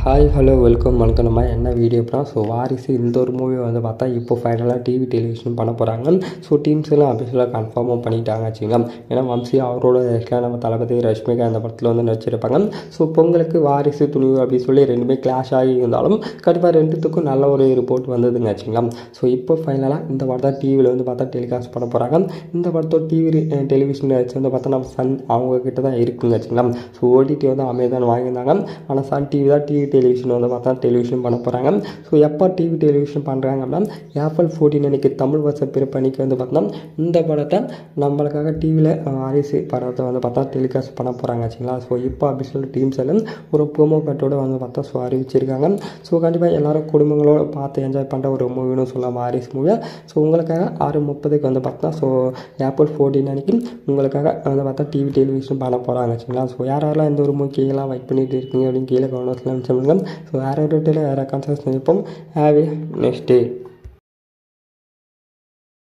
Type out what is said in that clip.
hi hello welcome வணக்கம் நம்ம என்ன வீடியோ அப்படின்னா ஸோ வாரிசு இந்த ஒரு மூவி வந்து பார்த்தா இப்போ ஃபைனலாக டிவி டெலிவிஷன் பண்ண போகிறாங்க ஸோ டீம்ஸ் எல்லாம் அபிஷியலாக கன்ஃபார்மும் பண்ணிட்டாங்க வச்சுக்கலாம் ஏன்னா வம்சி அவரோட இருக்கலாம் நம்ம தளபதி ரஷ்மிகா அந்த படத்தில் வந்து நடிச்சிருப்பாங்க ஸோ பொங்கலுக்கு வாரிசு துணிவு அப்படின்னு சொல்லி ரெண்டுமே கிளாஷ் ஆகி இருந்தாலும் கண்டிப்பாக ரெண்டுத்துக்கும் நல்ல ஒரு ரிப்போர்ட் வந்ததுங்க வச்சுக்கலாம் ஸோ இப்போ ஃபைனலாக இந்த படம் தான் டிவியில் வந்து பார்த்தா டெலிகாஸ்ட் பண்ண போகிறாங்க இந்த படத்தோட டிவி டெலிவிஷன் வச்சு வந்து பார்த்தா நம்ம சன் அவங்க கிட்ட தான் இருக்குங்க வச்சுக்கலாம் ஸோ ஓடிடி வந்து அமேசான் வாங்கியிருந்தாங்க ஆனால் சன் டிவி தான் டிவி டெலிவிஷன் வந்து பார்த்தா டெலிவிஷன் பண்ண போகிறாங்க ஸோ எப்போ டிவி டெலிவிஷன் பண்ணுறாங்க அப்படின்னா ஏப்ரல் ஃபோர்டீன் அன்னைக்கு தமிழ் வருஷ பிறப்பணிக்கு வந்து பார்த்தோம்னா இந்த படத்தை நம்மளுக்காக டிவியில் வாரிசு படத்தை வந்து பார்த்தா டெலிகாஸ்ட் பண்ண போகிறாங்க ஆச்சுங்களா ஸோ இப்போ அபிஷியல் டீம்ஸ் எல்லாம் ஒரு ப்ரோமோ கட்டோட வந்து பார்த்தா ஸோ அறிவிச்சிருக்காங்க ஸோ கண்டிப்பாக எல்லாரும் குடும்பங்களோட பார்த்து என்ஜாய் பண்ணுற ஒரு மூவின்னு சொல்லலாம் வாரிசு மூவியை ஸோ உங்களுக்காக ஆறு முப்பதுக்கு வந்து பார்த்தா ஸோ ஏப்ரல் ஃபோர்டீன் அன்னைக்கு உங்களுக்காக வந்து பார்த்தா டிவி டெலிவிஷன் பண்ண போகிறாங்க ஆச்சுங்களா ஸோ யார் யாரெல்லாம் இந்த ஒரு மூவிக்கெல்லாம் வெயிட் பண்ணிட்டு இருக்கீங்க அப்படின்னு கீழே கவனத்தில் சொல்லுங்கள் ஸோ வேறு ஒரு வேறு கான்சர்ஸ் நினைப்போம் ஹாவ் நெக்ஸ்ட் டே